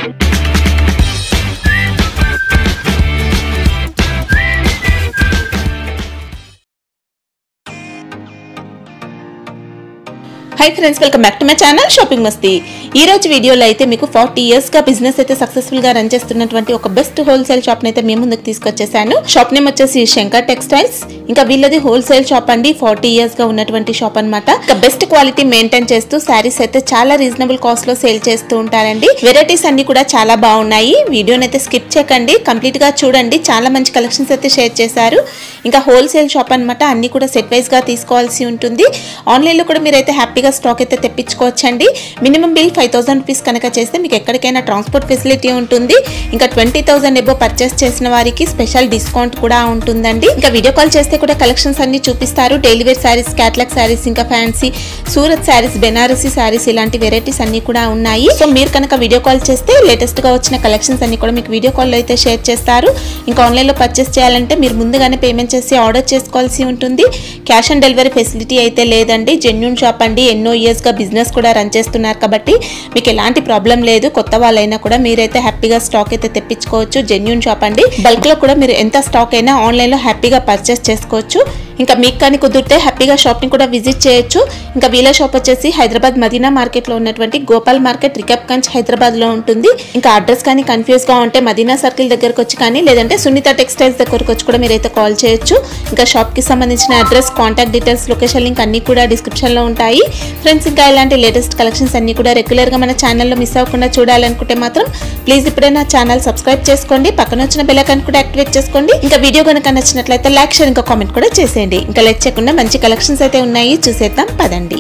High friends welcome back to my channel shopping Masti ఈ రోజు వీడియోలో అయితే మీకు ఫార్టీ ఇయర్స్ గా బిజినెస్ అయితే సక్సెస్ఫుల్ గా రన్ చేస్తున్నటువంటి ఒక బెస్ట్ హోల్సేల్ షాప్ అయితే మీ ముందుకు తీసుకొచ్చేసాను షాప్ నేమ్ వచ్చేసి శంకర్ టెక్స్టైల్స్ ఇంకా వీళ్ళది హోల్సేల్ షాప్ అండి ఫార్టీ ఇయర్స్ గా ఉన్నటువంటి షాప్ అన్నమాట ఇంకా బెస్ట్ క్వాలిటీ మెయింటైన్ చేస్తూ శారీస్ అయితే చాలా రీజనబుల్ కాస్ట్ లో సేల్ చేస్తూ ఉంటారండి వెరైటీస్ అన్ని కూడా చాలా బాగున్నాయి వీడియోని అయితే స్కిప్ చేయకండి కంప్లీట్ గా చూడండి చాలా మంచి కలెక్షన్స్ అయితే షేర్ చేశారు ఇంకా హోల్సేల్ షాప్ అన్నమాట అన్ని కూడా సెట్ వైజ్ గా తీసుకోవాల్సి ఉంటుంది ఆన్లైన్ లో కూడా మీరైతే హ్యాపీగా స్టాక్ అయితే తెప్పించుకోవచ్చండి minimum bill five thousand rupees కనుక చేస్తే మీకు ఎక్కడికైనా ట్రాన్స్పోర్ట్ ఫెసిలిటీ ఉంటుంది ఇంకా ట్వంటీ థౌసండ్ ఎబో పర్చేస్ చేసిన వారికి స్పెషల్ డిస్కౌంట్ కూడా ఉంటుందండి ఇంకా వీడియో కాల్ చేస్తే కూడా కలెక్షన్స్ అన్ని చూపిస్తారు daily wear sarees catalogue sarees ఇంకా fancy Surat sarees Banarasi sarees ఇలాంటి వెరైటీస్ అన్ని కూడా ఉన్నాయి సో మీరు కనుక వీడియో కాల్ చేస్తే లేటెస్ట్ గా వచ్చిన కలెక్షన్స్ అన్ని కూడా మీకు వీడియో కాల్ అయితే షేర్ చేస్తారు ఇంకా ఆన్లైన్ లో పర్చేస్ చేయాలంటే మీరు ముందుగానే పేమెంట్ చేసి ఆర్డర్ చేసుకోవాల్సి ఉంటుంది క్యాష్ ఆన్ డెలివరీ ఫెసిలిటీ అయితే లేదండి జెన్యున్ షాప్ అండి ఎన్నో ఇయర్స్ గా బిజినెస్ కూడా రన్ చేస్తున్నారు కాబట్టి మీకు ఎలాంటి ప్రాబ్లం లేదు కొత్త వాళ్ళైనా కూడా మీరైతే హ్యాపీగా స్టాక్ అయితే తెప్పించుకోవచ్చు జెన్యున్ షాప్ అండి బల్క్ లో కూడా మీరు ఎంత స్టాక్ అయినా ఆన్లైన్ లో హ్యాపీగా పర్చేస్ చేసుకోవచ్చు ఇంకా మీకు కానీ కుదిరితే హ్యాపీగా షాప్ ని కూడా విజిట్ చేయొచ్చు ఇంకా వీళ్ళ షాప్ వచ్చేసి హైదరాబాద్ మదీనా మార్కెట్ లో ఉన్నటువంటి గోపాల్ మార్కెట్ రికబ్గంజ్ హైదరాబాద్ లో ఉంటుంది ఇంకా అడ్రస్ కానీ కన్ఫ్యూజ్ గా ఉంటే మదీనా సర్కిల్ దగ్గరకు వచ్చి కానీ లేదంటే సునీత టెక్స్టైల్స్ దగ్గరకు వచ్చి కూడా మీరైతే కాల్ చేయొచ్చు ఇంకా షాప్ కి సంబంధించిన address contact details location link అన్ని కూడా డిస్క్రిప్షన్ లో ఉంటాయి ఫ్రెండ్స్ ఇంకా ఇలాంటి లేటెస్ట్ కలెక్షన్స్ అన్ని కూడా రెగ్యులర్ గా మన ఛానల్లో మిస్ అవ్వకుండా చూడాలనుకుంటే మాత్రం ప్లీజ్ ఇప్పుడే నా ఛానల్ సబ్స్క్రైబ్ చేసుకోండి పక్కన వచ్చిన బెల్ ఐకాన్ కూడా యాక్టివేట్ చేసుకోండి ఇంకా వీడియో కనుక నచ్చినట్లయితే లైక్ షేర్ ఇంకా కామెంట్ కూడా చేసేయండి ఇంకా లైక్ చేయకుండా మంచి కలెక్షన్స్ అయితే ఉన్నాయి చూసేద్దాం పదండి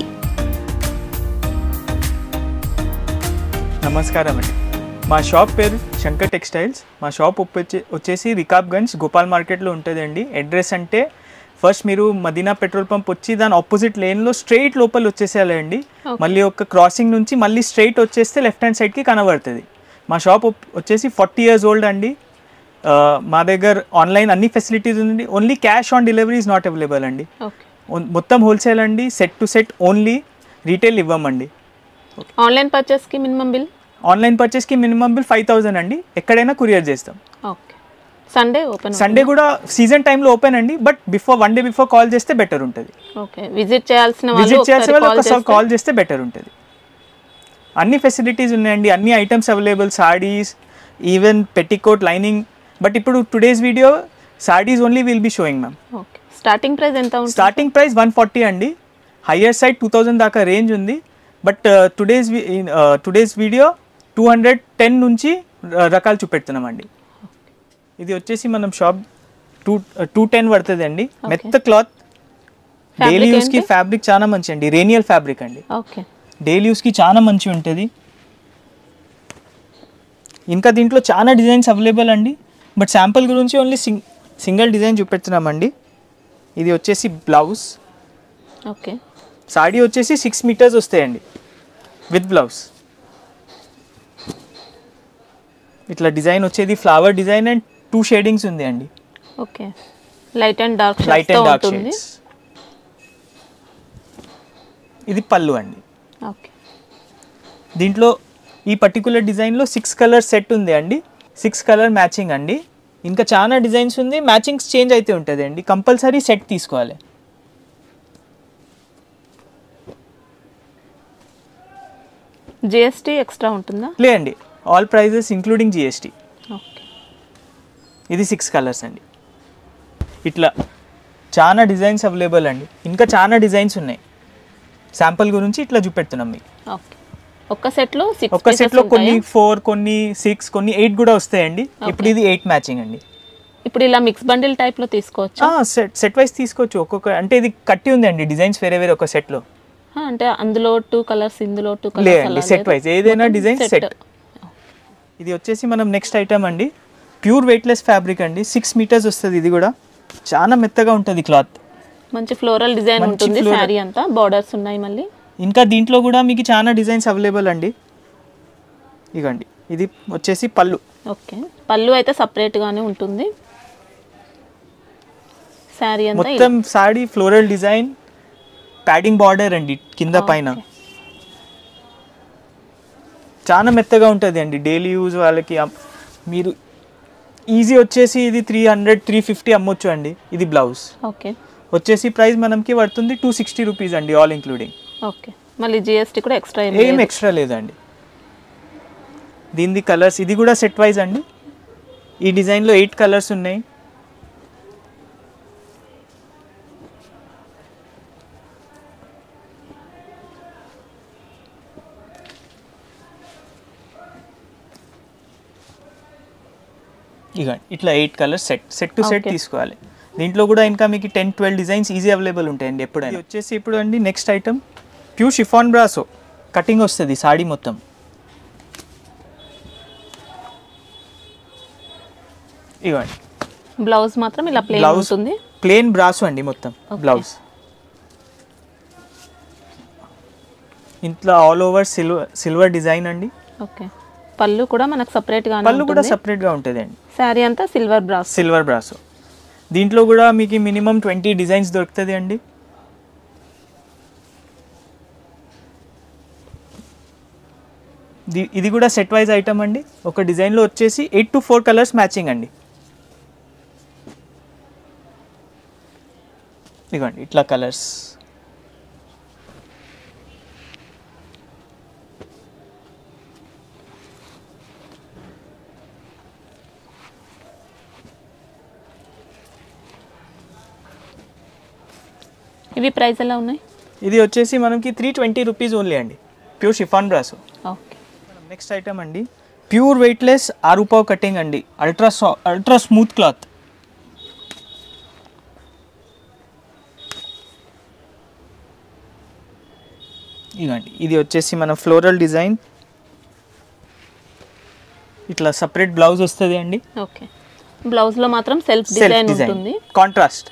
నమస్కారం అండి మా షాప్ పేరు శంకర్ టెక్స్టైల్స్ మా షాప్ వచ్చే- వచ్చేసి రికాబ్గంజ్ గోపాల్ మార్కెట్లో ఉంటుందండి అడ్రస్ అంటే ఫస్ట్ మీరు మదీనా పెట్రోల్ పంప్ వచ్చి దాని ఆపోజిట్ లేన్లో స్ట్రైట్ లోపల వచ్చేసేయాలండి మళ్ళీ ఒక క్రాసింగ్ నుంచి మళ్ళీ స్ట్రైట్ వచ్చేస్తే లెఫ్ట్ హ్యాండ్ సైడ్కి కనబడుతుంది మా షాప్ ఒప్- వచ్చేసి ఫార్టీ ఇయర్స్ ఓల్డ్ అండి ఆ, మా దగ్గర ఆన్లైన్ అన్ని ఫెసిలిటీస్ ఉంది only cash on delivery is not available అండి ఓకే ఓన్- మొత్తం హోల్సేల్ అండి set to set only retail ఇవ్వమండి ఆన్లైన్ పర్చేస్ కి మినిమం బిల్ ఆన్లైన్ పర్చేస్కి మినిమం బిల్ ఫైవ్ థౌసండ్ అండి ఎక్కడైనా కొరియర్ చేస్తాం ఓకే సండే ఓపెన్ సండే కూడా సీజన్ టైంలో ఓపెన్ అండి but before one day before call చేస్తే బెటర్ ఉంటుంది ఓకే విజిట్ చేయాల్సిన వాళ్ళు విజిట్ చేయాల్సిన ఒకసారి వాళ్ళు call ఒకసారి చేస్తే- కాల్ చేస్తే బెటర్ ఉంటుంది అన్ని ఫెసిలిటీస్ ఉన్నాయండి అన్ని items available saris even petticoat lining but ఇప్పుడు today's video saris only will be showing ma'am okay starting price ఎంత ఉంటుంది స్టార్టింగ్ ప్రైస్ వన్ ఫార్టీ అండి హయ్యర్ సైడ్ టూ థౌజండ్ దాకా రేంజ్ ఉంది but today's today's video two hundred ten నుంచి uh, రకాలు చూపెడుతున్నామండి ఇది వచ్చేసి మనం షాప్ టూ టూ టెన్ పడుతుంది అండి మెత్త క్లాత్ డైలీ Fabric యూస్కి ఫ్యాబ్రిక్ చాలా మంచి అండి రేనియల్ ఫ్యాబ్రిక్ అండి ఓకే డైలీ యూస్కి చాలా మంచి ఉంటుంది ఇంకా దీంట్లో చాలా డిజైన్స్ అవైలబుల్ అండి బట్ శాంపుల్ గురించి ఓన్లీ సింగ్ సింగిల్ డిజైన్ చూపెడుతున్నామండి ఇది వచ్చేసి బ్లౌజ్ ఓకే సాడీ వచ్చేసి సిక్స్ మీటర్స్ వస్తాయండి విత్ బ్లౌజ్ ఇట్లా డిజైన్ వచ్చేది flower design and two shadings ఉంది అండి okay light and dark light and dark ఉంటుంది షేడ్స్ ఇది పళ్ళు అండి ఓకే దీంట్లో ఈ పర్టికులర్ డిజైన్లో సిక్స్ కలర్ సెట్ ఉంది అండి సిక్స్ కలర్ మ్యాచింగ్ అండి ఇంకా చాలా డిజైన్స్ ఉంది మ్యాచింగ్స్ చేంజ్ అయితే ఉంటుంది అండి కంపల్సరీ సెట్ తీసుకోవాలి జిఎస్టీ ఎక్స్ట్రా ఉంటుందా లేదండి all prices including GST okay ఇది సిక్స్ కలర్స్ అండి ఇట్లా చాలా డిజైన్స్ అవైలబుల్ అండి ఇంకా చాలా డిజైన్స్ ఉన్నాయి శాంపుల్ గురించి ఇట్లా చూపెడుతున్నాం మీకు ఓకే ఒక్క సెట్లో సిక్స్ ఒక్క సెట్లో కొన్ని ఫోర్ కొన్ని సిక్స్ కొన్ని ఎయిట్ కూడా వస్తాయండి ఇప్పుడు ఇది ఎయిట్ మ్యాచింగ్ అండి ఇప్పుడు ఇలా మిక్స్ బండిల్ టైప్ లో తీసుకోవచ్చు సెట్ సెట్ వైస్ తీసుకోవచ్చు ఒక్కొక్క అంటే ఇది కట్టి ఉంది అండి డిజైన్స్ వేరే వేరే ఒక సెట్లో అంటే అందులో టూ కలర్స్ ఇందులో టూ లేదండి సెట్ కలర్స్ వైజ్ ఏదైనా డిజైన్ సెట్ ఇది వచ్చేసి మనం నెక్స్ట్ ఐటమ్ అండి ప్యూర్ వెయిట్లెస్ ఫ్యాబ్రిక్ అండి సిక్స్ మీటర్స్ వస్తుంది ఇది కూడా చాలా మెత్తగా ఉంటుంది క్లాత్ మంచి ఫ్లోరల్ డిజైన్ మంచి ఉంటుంది floral. శారీ అంతా బార్డర్స్ ఉన్నాయి మళ్ళీ ఇంకా దీంట్లో కూడా మీకు చాలా డిజైన్స్ అవైలబుల్ అండి ఇగండి ఇది వచ్చేసి పళ్ళు ఓకే పళ్ళు అయితే సపరేట్ గానే ఉంటుంది శారీ అంతా ఇలా. మొత్తం sari floral design padding border అండి కింద పైన చాలా మెత్తగా ఉంటుంది అండి డైలీ యూజ్ వాళ్ళకి అమ్- మీరు ఈజీ వచ్చేసి ఇది త్రీ హండ్రెడ్ త్రీ ఫిఫ్టీ అమ్మొచ్చు అండి ఇది బ్లౌజ్ ఓకే వచ్చేసి ప్రైస్ మనకి పడుతుంది టూ సిక్స్టీ రూపీస్ అండి ఆల్ ఇంక్లూడింగ్ ఓకే మళ్ళీ జిఎస్టీ కూడా ఎక్స్ట్రా ఏం ఏం లేదు. ఎక్స్ట్రా లేదండి దీనిది కలర్స్ ఇది కూడా సెట్ వైజ్ అండి ఈ డిజైన్లో ఎయిట్ కలర్స్ ఉన్నాయి ఇక ఇట్లా eight colours set set to set Okay. తీసుకోవాలి దీంట్లో కూడా ఇంకా మీకు ten twelve designs easy available ఉంటాయండి ఎప్పుడైనా ఇది వచ్చేసి ఇప్పుడు అండి next item pure chiffon brasso cutting వస్తుంది సాడీ మొత్తం ఇవ్వండి బ్లౌజ్ మాత్రం ఇలా ప్లేన్ బ్లౌజ్ ఉంటుంది ప్లేన్ బ్రాసో అండి మొత్తం Okay. బ్లౌజ్ ఇంట్లో all over silver silver design అండి ఓకే పళ్ళు కూడా మనకు సపరేట్ గా పళ్ళు కూడా సపరేట్గా ఉంటుంది అండి శారీ అంతా సిల్వర్ బ్రాస్ సిల్వర్ బ్రాసో దీంట్లో కూడా మీకు మినిమం ట్వంటీ డిజైన్స్ దొరుకుతుంది అండి ది- ఇది కూడా సెట్ వైజ్ ఐటమ్ అండి ఒక డిజైన్లో వచ్చేసి eight to four colours matching అండి ఇదిగోండి ఇట్లా కలర్స్ ఇవి ప్రైస్ ఎలా ఉన్నాయి ఇది వచ్చేసి మనకి త్రీ ట్వంటీ రూపీస్ ఓన్లీ అండి pure chiffon brasso okay next item అండి ప్యూర్ వెయిట్లెస్ ఆరుపావ్ కటింగ్ అండి అల్ట్రా సా అల్ట్రా స్మూత్ క్లాత్ ఇదండి ఇది వచ్చేసి మన ఫ్లోరల్ డిజైన్ ఇట్లా సపరేట్ బ్లౌజ్ వస్తుంది అండి ఓకే బ్లౌజ్ లో మాత్రం సెల్ఫ్ సెల్ఫ్ డిజైన్ డిజైన్ ఉంటుంది కాంట్రాస్ట్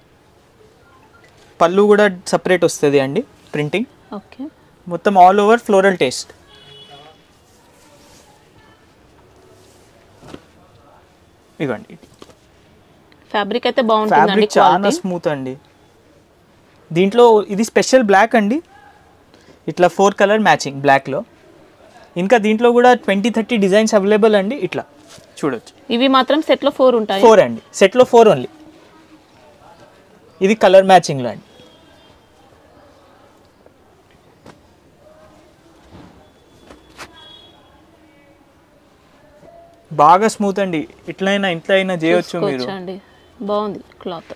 పళ్ళు కూడా సపరేట్ వస్తుంది అండి ప్రింటింగ్ ఓకే మొత్తం ఆల్ ఓవర్ ఫ్లోరల్ టేస్ట్ ఇవ్వండి ఫ్యాబ్రిక్ అయితే బాగుంటుందండి ఫ్యాబ్రిక్ చాలా క్వాలిటీ స్మూత్ అండి దీంట్లో ఇది స్పెషల్ బ్లాక్ అండి ఇట్లా ఫోర్ కలర్ మ్యాచింగ్ బ్లాక్లో ఇంకా దీంట్లో కూడా ట్వంటీ థర్టీ డిజైన్స్ అవైలబుల్ అండి ఇట్లా చూడొచ్చు ఇవి మాత్రం సెట్ లో ఫోర్ ఉంటాయి ఫోర్ అండి సెట్లో ఫోర్ ఓన్లీ ఇది కలర్ మ్యాచింగ్లో అండి బాగా స్మూత్ అండి ఇట్లయినా ఇంట్లో అయినా చేయొచ్చు మీరు చూసుకోవచ్చండి బాగుంది క్లాత్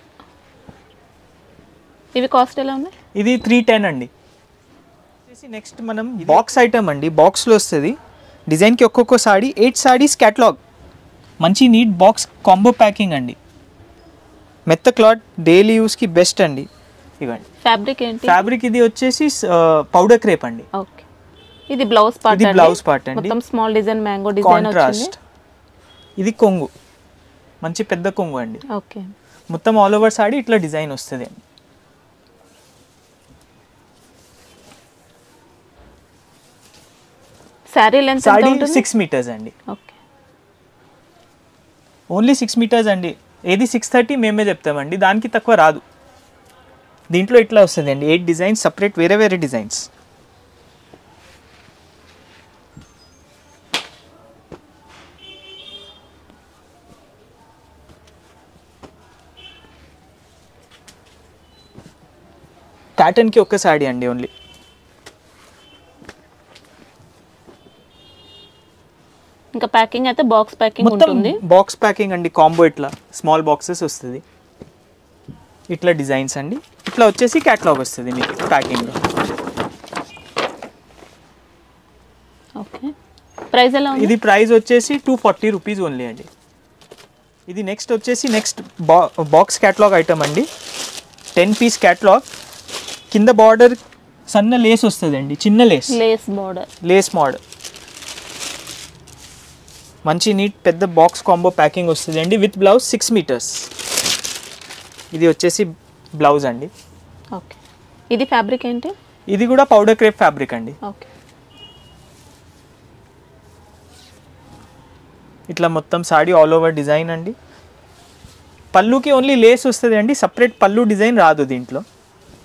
ఇవి కాస్ట్ ఎలా ఉన్నాయి ఇది త్రీ టెన్ అండి నెక్స్ట్ మనం బాక్స్ ఐటమ్ అండి బాక్స్లో వస్తుంది డిజైన్కి ఒక్కొక్క సాడీ ఎయిట్ సాడీస్ క్యాటలాగ్ మంచి నీట్ బాక్స్ కాంబో ప్యాకింగ్ అండి మెత్త క్లాత్ డైలీ యూస్కి బెస్ట్ అండి ఇవ్వండి ఫ్యాబ్రిక్ ఏంటి ఫ్యాబ్రిక్ ఇది వచ్చేసి పౌడర్ క్రేప్ అండి ఓకే ఇది బ్లౌజ్ పార్ట్ ఇది blouse part అండి. మొత్తం స్మాల్ డిజైన్ మ్యాంగో డిజైన్ వచ్చింది కాంట్రాస్ట్ ఇది కొంగు మంచి పెద్ద కొంగు అండి ఓకే మొత్తం ఆల్ ఓవర్ సాడీ ఇట్లా డిజైన్ వస్తుంది అండి శారీ లెంత్ ఎంత సాడీ ఉంటుంది సిక్స్ మీటర్స్ అండి ఓకే ఓన్లీ సిక్స్ మీటర్స్ అండి ఏది సిక్స్ థర్టీ మేమే చెప్తామండి దానికి తక్కువ రాదు దీంట్లో ఇట్లా వస్తుంది అండి ఎయిట్ డిజైన్స్ సపరేట్ వేరే వేరే డిజైన్స్ కాటన్కి ఒక్క సాడీ అండి ఓన్లీ ఇంకా ప్యాకింగ్ అయితే బాక్స్ ప్యాకింగ్ మొత్తం ఉంటుంది బాక్స్ ప్యాకింగ్ అండి కాంబో ఇట్లా స్మాల్ బాక్సెస్ వస్తుంది ఇట్లా డిజైన్స్ అండి ఇట్లా వచ్చేసి క్యాటలాగ్ వస్తుంది మీకు ప్యాకింగ్లో ఓకే ప్రైస్ ఎలా ఉంది ఇది ప్రైస్ వచ్చేసి టూ ఫార్టీ రూపీస్ ఓన్లీ అండి ఇది నెక్స్ట్ వచ్చేసి నెక్స్ట్ బా బాక్స్ క్యాటలాగ్ ఐటమ్ అండి టెన్ పీస్ క్యాటలాగ్ కింద బార్డర్ సన్న లేస్ వస్తుంది అండి చిన్న lace lace border lace model మంచి నీట్ పెద్ద బాక్స్ కాంబో ప్యాకింగ్ వస్తుంది అండి విత్ బ్లౌజ్ సిక్స్ మీటర్స్ ఇది వచ్చేసి బ్లౌజ్ అండి ఓకే ఇది ఫ్యాబ్రిక్ ఏంటి ఇది కూడా పౌడర్ క్రేప్ ఫ్యాబ్రిక్ అండి ఓకే ఇట్లా మొత్తం సాడీ ఆల్ ఓవర్ డిజైన్ అండి పళ్ళుకి ఓన్లీ లేస్ వస్తుంది అండి సపరేట్ పళ్ళు డిజైన్ రాదు దీంట్లో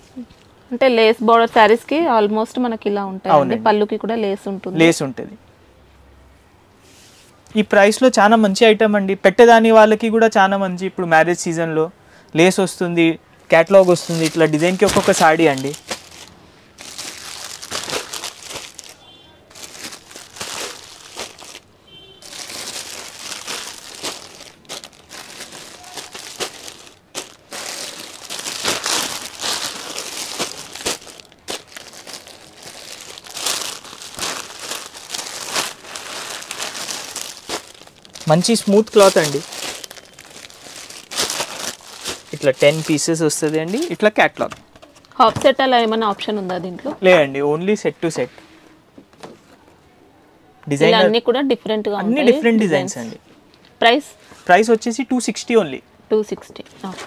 అంటే లేస్ బార్డర్ శారీస్ కి ఆల్మోస్ట్ మనకి ఇలా ఉంటాయి అవునండి. పళ్ళుకి కూడా లేస్ ఉంటుంది లేస్ ఉంటుంది ఈ ప్రైస్లో చాలా మంచి ఐటమ్ అండి పెట్టేదాని వాళ్ళకి కూడా చాలా మంచి ఇప్పుడు మ్యారేజ్ సీజన్లో లేస్ వస్తుంది క్యాటలాగ్ వస్తుంది ఇట్లా డిజైన్కి ఒక్కొక్క సాడీ అండి మంచి స్మూత్ క్లాత్ అండి ఇట్లా టెన్ పీసెస్ వస్తుంది అండి ఇట్లా క్యాట్లాగ్ హాఫ్ సెట్ అలా ఏమైనా ఆప్షన్ ఉందా దీంట్లో లేదండి ఓన్లీ సెట్ టు సెట్ ఇలా డిజైన్ అన్ని కూడా డిఫరెంట్ గా అన్ని ఉంటాయి డిఫరెంట్ డిజైన్స్ అండి ప్రైస్ ప్రైస్ వచ్చేసి two sixty only two sixty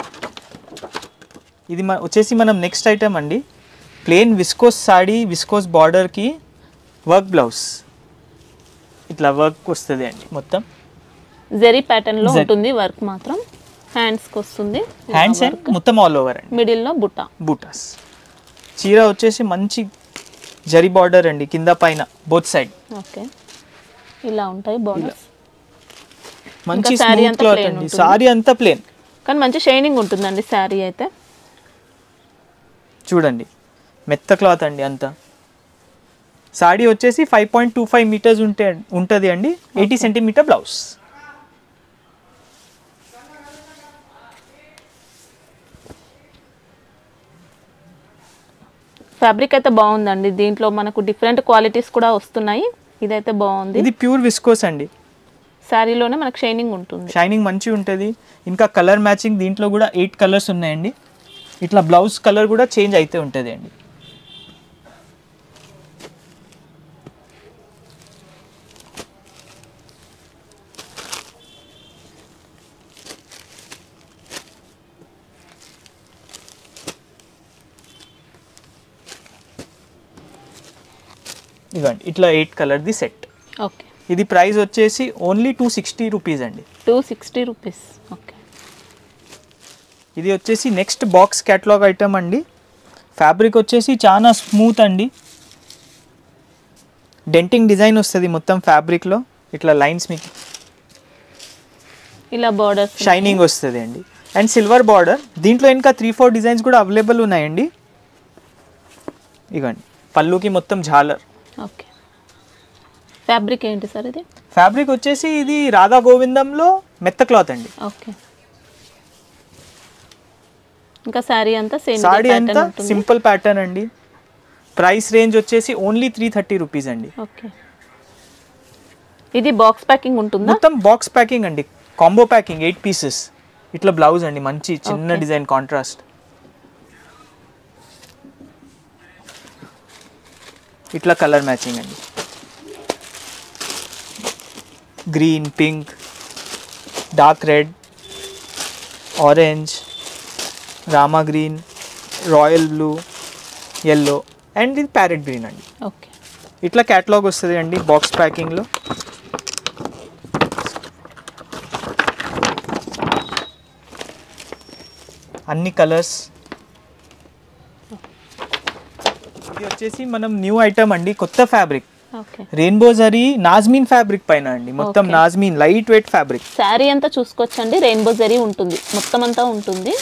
ఇది మన వచ్చేసి మనం నెక్స్ట్ ఐటమ్ అండి ప్లెయిన్ విస్కోస్ సాడీ విస్కోస్ బార్డర్కి వర్క్ బ్లౌజ్ ఇట్లా వర్క్ వస్తుంది అండి మొత్తం జెరీ ప్యాటర్న్ లో Zeri. ఉంటుంది వర్క్ మాత్రం హ్యాండ్స్ కి వస్తుంది హ్యాండ్స్ అండ్ మొత్తం ఆల్ ఓవర్ అండి మిడిల్ లో బుట్ట బూటాస్ చీర వచ్చేసి మంచి జరీ బార్డర్ అండి కింద పైన బోత్ సైడ్ ఓకే ఇలా ఉంటాయి బార్డర్స్ మంచి ఇంకా saree స్మూత్ అంతా క్లాత్ plain అండి ఉంటుంది. సారీ అంతా ప్లేన్ కానీ మంచి షైనింగ్ ఉంటుందండి శారీ అయితే చూడండి మెత్త క్లాత్ అండి అంతా సాడీ వచ్చేసి five point two five metres ఉంటే ఉంటుంది అండి ఎయిటీ సెంటీమీటర్ బ్లౌజ్ ఫ్యాబ్రిక్ అయితే బాగుందండి దీంట్లో మనకు డిఫరెంట్ క్వాలిటీస్ కూడా వస్తున్నాయి ఇదైతే బాగుంది ఇది ప్యూర్ విస్కోస్ అండి శారీలోనే మనకు షైనింగ్ ఉంటుంది షైనింగ్ మంచిగా ఉంటుంది ఇంకా కలర్ మ్యాచింగ్ దీంట్లో కూడా ఎయిట్ కలర్స్ ఉన్నాయండి ఇట్లా బ్లౌజ్ కలర్ కూడా చేంజ్ అయితే ఉంటుంది అండి ఇవ్వండి ఇట్లా ఎయిట్ కలర్ది సెట్ ఓకే ఇది ప్రైస్ వచ్చేసి ఓన్లీ టూ సిక్స్టీ రూపీస్ అండి టూ సిక్స్టీ రూపీస్ ఓకే ఇది వచ్చేసి నెక్స్ట్ బాక్స్ క్యాటలాగ్ ఐటమ్ అండి ఫ్యాబ్రిక్ వచ్చేసి చాలా స్మూత్ అండి డెంటింగ్ డిజైన్ వస్తుంది మొత్తం ఫ్యాబ్రిక్లో ఇట్లా లైన్స్ మీకు ఇలా బార్డర్స్ షైనింగ్ వస్తుంది అండి అండ్ సిల్వర్ బార్డర్ దీంట్లో ఇంకా త్రీ ఫోర్ డిజైన్స్ కూడా అవైలబుల్ ఉన్నాయండి ఇవ్వండి పళ్ళుకి మొత్తం ఝాలర్ ఓకే ఫ్యాబ్రిక్ ఏంటి సార్ ఇది ఫ్యాబ్రిక్ వచ్చేసి ఇది రాధా గోవిందంలో మెత్త క్లాత్ అండి ఓకే ఇంకా శారీ అంతా సేమ్ సాడీ అంతా ఉంటుంది సింపుల్ ప్యాటర్న్ అండి ప్రైస్ రేంజ్ వచ్చేసి ఓన్లీ త్రీ థర్టీ రూపీస్ అండి ఓకే ఇది బాక్స్ ప్యాకింగ్ ఉంటుందా మొత్తం బాక్స్ ప్యాకింగ్ అండి కాంబో ప్యాకింగ్ ఎయిట్ పీసెస్ ఇట్లా బ్లౌజ్ అండి మంచి చిన్న Okay. డిజైన్ కాంట్రాస్ట్ ఇట్లా కలర్ మ్యాచింగ్ అండి green pink dark red orange Rama green royal blue yellow and ఇది ప్యారెట్ గ్రీన్ అండి ఓకే ఇట్లా క్యాటలాగ్ వస్తుంది అండి బాక్స్ ప్యాకింగ్లో అన్ని కలర్స్ ఇది వచ్చేసి మనం న్యూ ఐటమ్ అండి కొత్త fabric okay rainbow zari Nazmeen fabric పైన అండి మొత్తం Okay. Nazmeen light weight fabric sari అంతా చూసుకోవచ్చండి రెయిన్బో జరీ ఉంటుంది మొత్తం అంతా ఉంటుంది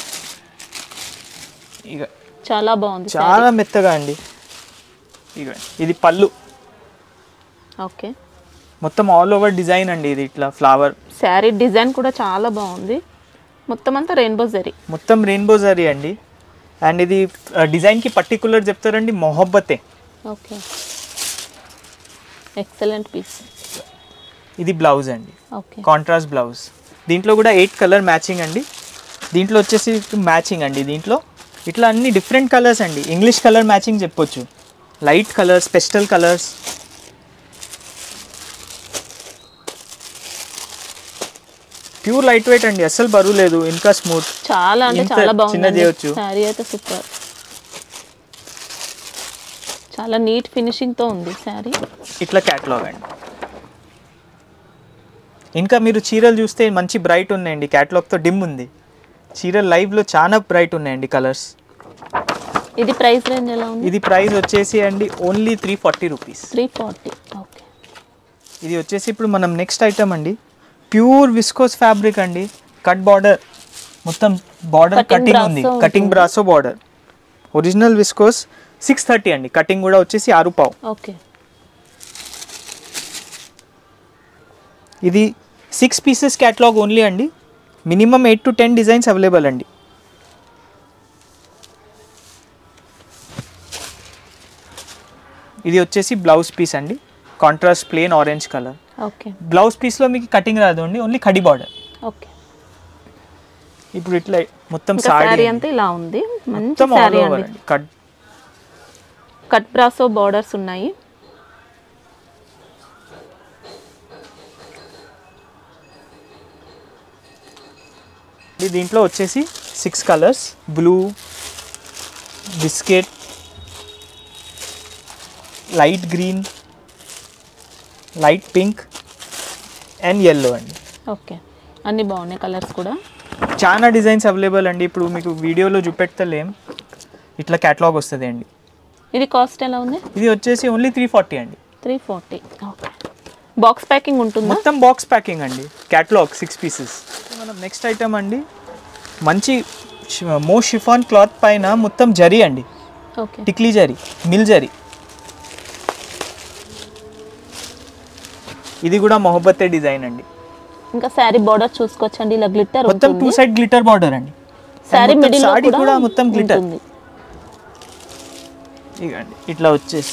ఇక చాలా బాగుంది చాలా మెత్తగా అండి ఇక ఇది పళ్ళు ఓకే మొత్తం ఆల్ ఓవర్ డిజైన్ అండి ఇది ఇట్లా ఫ్లవర్ శారీ డిజైన్ కూడా చాలా బాగుంది మొత్తం అంతా రెయిన్బో జరీ మొత్తం రెయిన్బో జరీ అండి అండ్ ఇది ఆ, డిజైన్కి పర్టికులర్ చెప్తారండి మొహబ్బతే ఓకే ఎక్సలెంట్ పీస్ ఇది బ్లౌజ్ అండి ఓకే కాంట్రాస్ట్ బ్లౌజ్ దీంట్లో కూడా ఎయిట్ కలర్ మ్యాచింగ్ అండి దీంట్లో వచ్చేసి మ్యాచింగ్ అండి దీంట్లో ఇట్లా అన్ని డిఫరెంట్ కలర్స్ అండి ఇంగ్లీష్ కలర్ మ్యాచింగ్ చెప్పొచ్చు light colours pastel colours pure light weight అండి అస్సలు బరువు లేదు ఇంకా స్మూత్ చాలా అంటే ఇంత చాలా చిన్న బాగుంది చేయొచ్చు. శారీ అయితే సూపర్ చాలా నీట్ ఫినిషింగ్ తో ఉంది శారీ ఇట్లా క్యాటలాగ్ అండి ఇంకా మీరు చీరలు చూస్తే మంచి బ్రైట్ ఉన్నాయండి క్యాటలాగ్తో డిమ్ ఉంది చీరలు లైవ్లో చాలా బ్రైట్ ఉన్నాయండి కలర్స్ ఇది ప్రైస్ రేంజ్ ఎలా ఉంది ఇది ప్రైస్ వచ్చేసి అండి only three forty rupees three forty okay ఇది వచ్చేసి ఇప్పుడు మనం నెక్స్ట్ ఐటమ్ అండి ప్యూర్ విస్కోస్ ఫ్యాబ్రిక్ అండి కట్ బార్డర్ మొత్తం బార్డర్ Cutting కటింగ్ ఉంది brasso కటింగ్ ఉంటుంది. Brasso border original viscose six thirty అండి కటింగ్ కూడా వచ్చేసి ఆరు పావు ఓకే ఇది సిక్స్ పీసెస్ క్యాటలాగ్ ఓన్లీ అండి minimum eight to ten designs available అండి ఇది వచ్చేసి బ్లౌజ్ పీస్ అండి contrast plain orange colour okay blouse పీస్లో మీకు కటింగ్ రాదు అండి ఓన్లీ కడి బార్డర్ ఓకే ఇప్పుడు ఇట్లా మొత్తం ఇంకా సారీ శారీ అంతా ఇలా ఉంది మంచి మొత్తం ఆల్ శారీ ఓవర్ అండి అండి కట్ కట్ బ్రాసో బార్డర్స్ ఉన్నాయి ఇది దీంట్లో వచ్చేసి six colours blue biscuit light green light pink and yellow అండి ఓకే అన్ని బాగున్నాయి కలర్స్ కూడా చాలా డిజైన్స్ అవైలబుల్ అండి ఇప్పుడు మీకు వీడియోలో చూపెడతలేం ఇట్లా క్యాటలాగ్ వస్తుంది అండి ఇది కాస్ట్ ఎలా ఉంది ఇది వచ్చేసి ఓన్లీ త్రీ ఫార్టీ అండి three forty okay box packing ఉంటుందా మొత్తం బాక్స్ ప్యాకింగ్ అండి క్యాటలాగ్ సిక్స్ పీసెస్ మనం నెక్స్ట్ ఐటమ్ అండి మంచి మో షిఫాన్ క్లాత్ పైన మొత్తం జరీ అండి ఓకే టిక్లీ జరీ మిల్ జరీ ఇది కూడా మొహబ్బతే డిజైన్ అండి ఇంకా శారీ బార్డర్ చూసుకోవచ్చండి ఇలా గ్లిట్టర్ మొత్తం టూ సైడ్ గ్లిటర్ బార్డర్ అండి శారీ మొత్తం మిడిల్ సారీ కూడా మొత్తం గ్లిటర్ ఉంటుంది ఇగండి ఇట్లా వచ్చేసి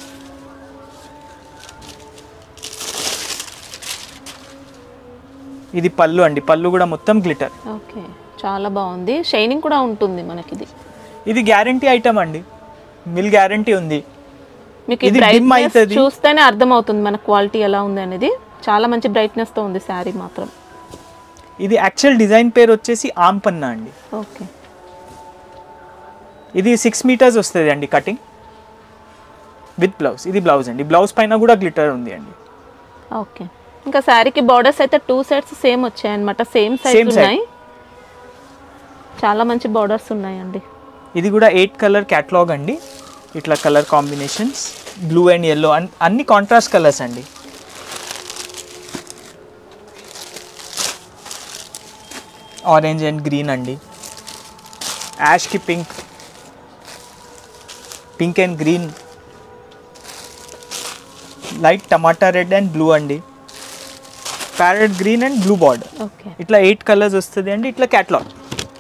ఇది పళ్ళు అండి పళ్ళు కూడా మొత్తం గ్లిటర్ ఓకే చాలా బాగుంది షైనింగ్ కూడా ఉంటుంది మనకి ఇది ఇది గ్యారంటీ ఐటమ్ అండి మిల్ గ్యారంటీ ఉంది మీకు ఈ ఇది dim బ్రైట్నెస్ అవుతది. చూస్తేనే అర్థమవుతుంది మన క్వాలిటీ ఎలా ఉంది అనేది చాలా మంచి బ్రైట్నెస్ తో ఉంది శారీ మాత్రం ఇది యాక్చువల్ డిజైన్ పేరు వచ్చేసి ఆమ్ పన్నా అండి ఓకే ఇది సిక్స్ మీటర్స్ వస్తుంది అండి కటింగ్ విత్ బ్లౌజ్ ఇది బ్లౌజ్ అండి బ్లౌజ్ పైన కూడా గ్లిటర్ ఉంది అండి ఓకే ఇంకా శారీకి బార్డర్స్ అయితే టూ సైడ్స్ సేమ్ వచ్చాయన్నమాట సేమ్ సైజ్ Same side. ఉన్నాయి చాలా మంచి బార్డర్స్ ఉన్నాయండి ఇది కూడా ఎయిట్ కలర్ క్యాటలాగ్ అండి ఇట్లా colour combinations blue and yellow అన్ని కాంట్రాస్ట్ కలర్స్ అండి ఆరెంజ్ అండ్ గ్రీన్ అండి యాష్కి pink pink and green light tomato red and blue అండి parrot green and blue border okay ఇట్లా ఎయిట్ కలర్స్ వస్తుంది అండి ఇట్లా క్యాటలాగ్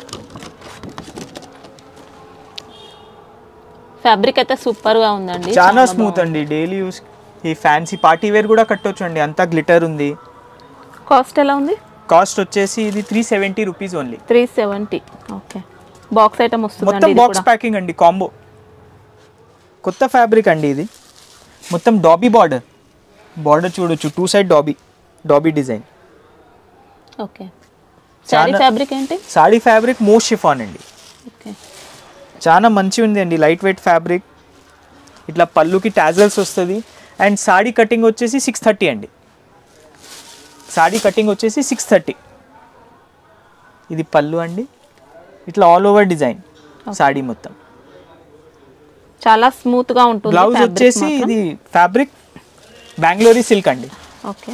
ఫ్యాబ్రిక్ అయితే సూపర్ గా ఉందండి చాలా స్మూత్ అండి డైలీ యూస్ ఈ ఫ్యాన్సీ పార్టీ వేర్ కూడా కట్టొచ్చు అండి అంతా గ్లిటర్ ఉంది కాస్ట్ ఎలా ఉంది కాస్ట్ వచ్చేసి ఇది three seventy rupees only three seventy okay box item వస్తుందండి మొత్తం ఇది బాక్స్ కూడా ప్యాకింగ్ అండి కాంబో కొత్త ఫ్యాబ్రిక్ అండి ఇది మొత్తం డాబీ బార్డర్ బార్డర్ చూడొచ్చు two side dobby dobby design okay sari చాలా- ఫ్యాబ్రిక్ ఏంటి సాడీ ఫ్యాబ్రిక్ మోస్ట్ షిఫాన్ అండి ఓకే చాలా మంచిగా ఉంది అండి లైట్ వెయిట్ ఫ్యాబ్రిక్ ఇట్లా పళ్ళుకి టాజల్స్ వస్తుంది అండ్ సాడీ కటింగ్ వచ్చేసి సిక్స్ థర్టీ అండి సాడీ కటింగ్ వచ్చేసి సిక్స్ థర్టీ ఇది పళ్ళు అండి ఇట్లా ఆల్ ఓవర్ డిజైన్ సాడీ మొత్తం చాలా స్మూత్ గా ఉంటుంది బ్లౌజ్ fabric వచ్చేసి మాత్రం. ఇది ఫ్యాబ్రిక్ బెంగళూరి సిల్క్ అండి ఓకే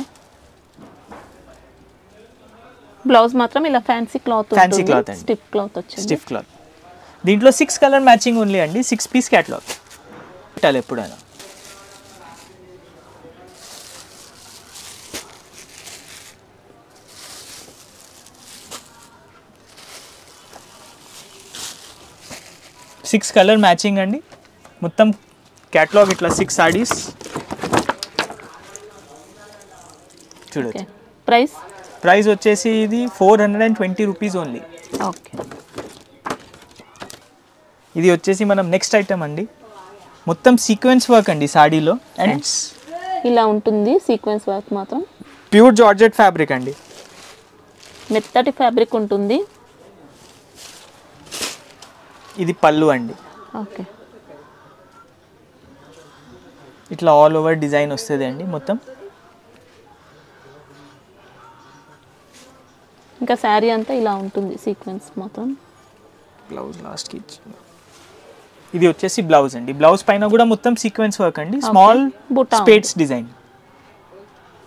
బ్లౌజ్ మాత్రం ఇలా ఫ్యాన్సీ క్లాత్ Fancy cloth అండి. స్టిఫ్ క్లాత్ వచ్చింది స్టిఫ్ క్లాత్ దీంట్లో సిక్స్ కలర్ మ్యాచింగ్ ఓన్లీ అండి సిక్స్ పీస్ క్యాట్లాగ్ పెట్టాలి ఎప్పుడైనా సిక్స్ కలర్ మ్యాచింగ్ అండి మొత్తం క్యాట్లాగ్ ఇట్లా సిక్స్ సాడీస్ ఓకే చూడొచ్చు ప్రైస్ ప్రైస్ వచ్చేసి ఇది four hundred and twenty rupees only okay ఇది వచ్చేసి మనం నెక్స్ట్ ఐటమ్ అండి మొత్తం సీక్వెన్స్ వర్క్ అండి సాడీలో అండ్ ఇలా ఉంటుంది సీక్వెన్స్ వర్క్ మాత్రం ప్యూర్ జార్జెట్ ఫ్యాబ్రిక్ అండి మెత్తటి ఫ్యాబ్రిక్ ఉంటుంది ఇది పళ్ళు అండి ఓకే ఇట్లా ఆల్ ఓవర్ డిజైన్ వస్తుంది అండి మొత్తం ఇంకా శారీ అంతా ఇలా ఉంటుంది సీక్వెన్స్ మాత్రం బ్లౌజ్ లాస్ట్కి ఇది వచ్చేసి బ్లౌజ్ అండి బ్లౌజ్ పైన కూడా మొత్తం సీక్వెన్స్ వర్క్ అండి స్మాల్ బుట్ట స్పేట్స్ డిజైన్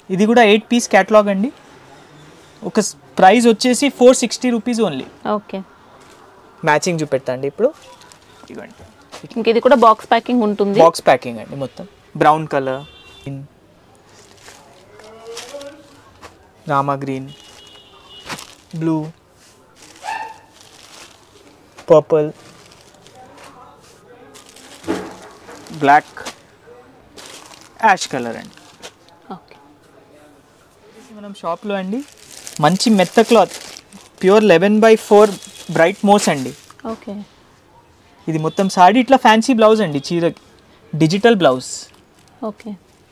ఇది కూడా ఎయిట్ పీస్ క్యాటలాగ్ అండి ఒక ప్రైస్ వచ్చేసి four sixty rupees only okay matching చూపెడతా అండి ఇప్పుడు ఇవ్వండి ఇంక ఇది కూడా బాక్స్ ప్యాకింగ్ ఉంటుంది బాక్స్ ప్యాకింగ్ అండి మొత్తం బ్రౌన్ కలర్ రామా green blue purple black ash colour అండి ఓకే మనం షాప్లో అండి మంచి మెత్త cloth pure eleven by four bright మోస్ అండి ఓకే ఇది మొత్తం సాడీ ఇట్లా ఫ్యాన్సీ బ్లౌజ్ అండి చీరకి డిజిటల్ బ్లౌజ్ ఓకే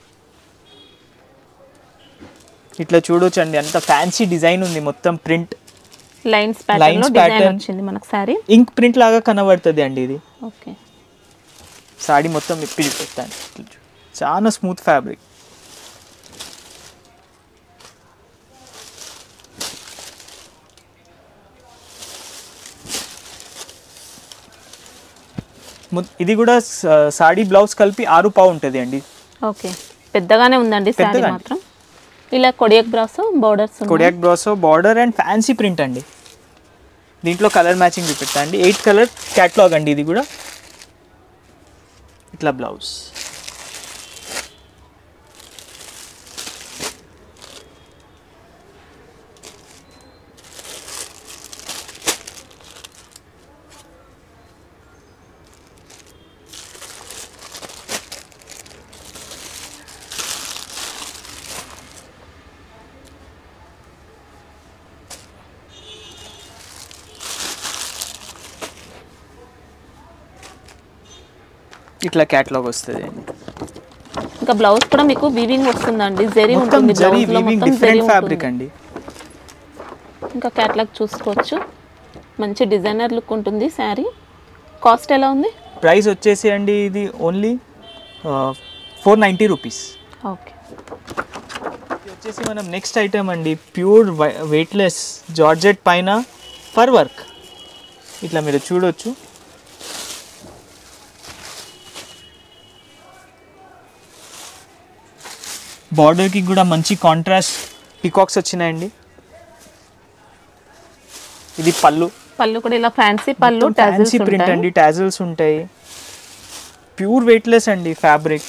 ఇట్లా చూడొచ్చు అండి అంత ఫ్యాన్సీ డిజైన్ ఉంది మొత్తం ప్రింట్ లైన్స్ ప్యాటర్న్ లో Lines డిజైన్ pattern. వచ్చింది మనకు సారీ ఇంక్ ప్రింట్ లాగా కనబడుతుంది అండి ఇది ఓకే సాడీ మొత్తం ఇప్పి చూపిస్తాను చాలా స్మూత్ ఫ్యాబ్రిక్ ఇది కూడా స- సాడీ బ్లౌజ్ కలిపి ఆరు పావు ఉంటుంది అండి ఓకే పెద్దగానే ఉందండి సారీ పెద్దగానే. మాత్రం ఇలా కొడియక్ బ్రాస్ బోర్డర్స్ కొడియాక్ బ్రాసో బార్డర్ అండ్ ఫ్యాన్సీ ప్రింట్ అండి దీంట్లో కలర్ మ్యాచింగ్ చూపిస్తా అండి ఎయిట్ కలర్ క్యాట్లాగ్ అండి ఇది కూడా ఇట్లా బ్లౌజ్ ఇట్లా క్యాట్లాగ్ వస్తుంది అండి ఇంకా బ్లౌజ్ కూడా మీకు వీవింగ్ వస్తుందండి జరీ మొత్తం ఉంటుంది జరీ బ్లౌజ్ లో వీవింగ్ మొత్తం జరీ డిఫరెంట్ ఫ్యాబ్రిక్ ఉంటుంది అండి ఇంకా క్యాట్లాగ్ చూసుకోవచ్చు మంచి డిజైనర్ లుక్ ఉంటుంది శారీ కాస్ట్ ఎలా ఉంది ప్రైస్ వచ్చేసి అండి ఇది only four ninety rupees okay ఇది వచ్చేసి మనం నెక్స్ట్ ఐటమ్ అండి ప్యూర్ వెయిట్లెస్ జార్జెట్ పైన ఫర్ వర్క్ ఇట్లా మీరు చూడొచ్చు బార్డర్కి కూడా మంచి కాంట్రాస్ట్ పికాక్స్ వచ్చినాయండి ఇది పళ్ళు పళ్ళు కూడా ఇలా ఫ్యాన్సీ పళ్ళు టాజిల్స్ ఫ్యాన్సీ ప్రింట్ అండి టాజిల్స్ ఉంటాయి ప్యూర్ వెయిట్లెస్ అండి ఫ్యాబ్రిక్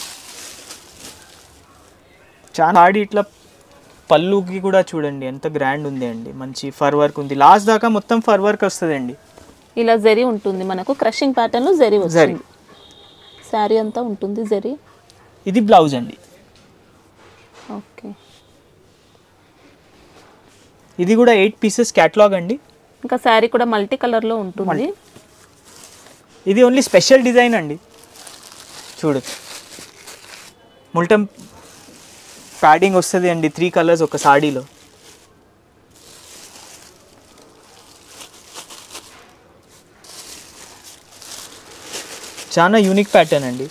చాలా ఆడి ఇట్లా పళ్ళుకి కూడా చూడండి ఎంత గ్రాండ్ ఉంది అండి మంచి ఫర్ వర్క్ ఉంది లాస్ట్ దాకా మొత్తం ఫర్ వర్క్ వస్తుందండి ఇలా జరీ ఉంటుంది మనకు క్రషింగ్ ప్యాటర్న్ లో జరీ జరీ వస్తుంది శారీ అంతా ఉంటుంది జరీ ఇది బ్లౌజ్ అండి ఓకే ఇది కూడా ఎయిట్ పీసెస్ క్యాటలాగ్ అండి ఇంకా శారీ కూడా మల్టీ కలర్ లో ఉంటుంది ఇది ఓన్లీ స్పెషల్ డిజైన్ అండి చూడొచ్చు ముల్టం ప్యాడింగ్ వస్తుంది అండి త్రీ కలర్స్ ఒక సాడీలో చాలా యూనిక్ ప్యాటర్న్ అండి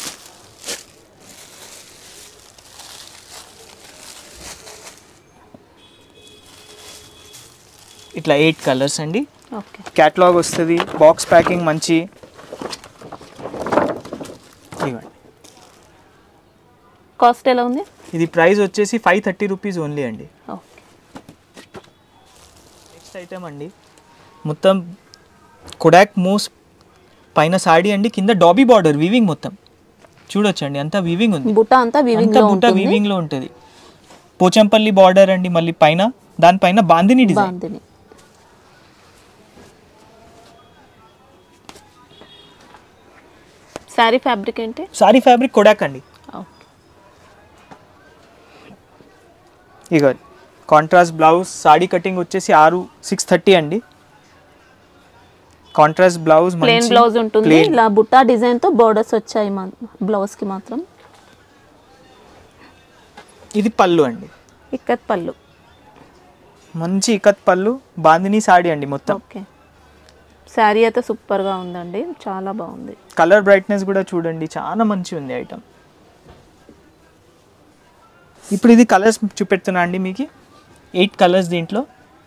ఇట్లా ఎయిట్ కలర్స్ అండి ఓకే క్యాటలాగ్ వస్తుంది బాక్స్ ప్యాకింగ్ మంచి ఇవ్వండి కాస్ట్ ఎలా ఉంది ఇది ప్రైస్ వచ్చేసి ఫైవ్ థర్టీ రూపీస్ ఓన్లీ అండి ఓకే నెక్స్ట్ ఐటమ్ అండి మొత్తం కొడాక్ మూస్ పైన సాడీ అండి కింద డాబీ బార్డర్ వీవింగ్ మొత్తం చూడొచ్చండి అంతా వీవింగ్ ఉంది బుట్ట అంతా వీవింగ్ అంతా లో బుట్ట ఉంటుంది వీవింగ్ లో ఉంటుంది పోచంపల్లి బార్డర్ అండి మళ్ళీ పైన దానిపైన బాందిని డిజైన్ బాగుంది శారీ ఫ్యాబ్రిక్ ఏంటి సారీ ఫ్యాబ్రిక్ కొడాక్ అండి ఓకే ఇక కాంట్రాస్ట్ బ్లౌజ్ సాడీ కటింగ్ వచ్చేసి ఆరు సిక్స్ థర్టీ అండి కాంట్రాస్ట్ బ్లౌజ్ ప్లేన్ బ్లౌజ్ ఉంటుంది plain. ఇలా బుట్టా డిజైన్ తో బోర్డర్స్ వచ్చాయి బ్లౌజ్ కి మాత్రం ఇది పళ్ళు అండి ఇక్కత్ పళ్ళు మంచి ఇకత్ పళ్ళు బాందిని సాడీ అండి మొత్తం ఓకే శారీ అయితే సూపర్ గా ఉందండి చాలా బాగుంది కలర్ బ్రైట్నెస్ కూడా చూడండి చాలా మంచి ఉంది ఐటమ్ ఇప్పుడు ఇది కలర్స్ చూపెడుతున్నా అండి మీకు ఎయిట్ కలర్స్ దీంట్లో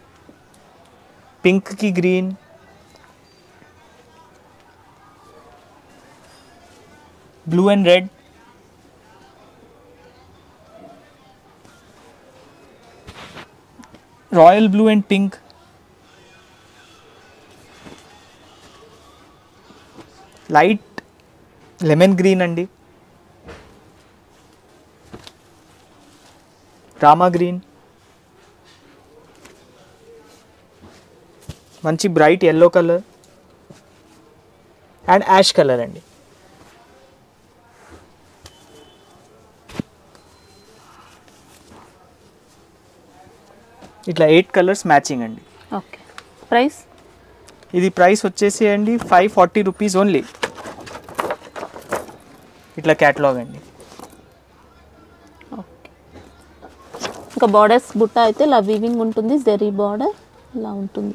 పింక్కి green blue and red royal blue and pink light lemon green అండి రామా గ్రీన్ మంచి bright yellow colour and ash colour అండి ఇట్లా ఎయిట్ కలర్స్ మ్యాచింగ్ అండి ఓకే ప్రైస్ ఇది ప్రైస్ వచ్చేసి అండి ఫైవ్ ఫార్టీ రూపీస్ ఓన్లీ ఇట్లా క్యాటలాగ్ అండి ఓకే ఇంకా బార్డర్స్ బుట్ట అయితే ఇలా వీవింగ్ ఉంటుంది జెరీ బార్డర్ ఇలా ఉంటుంది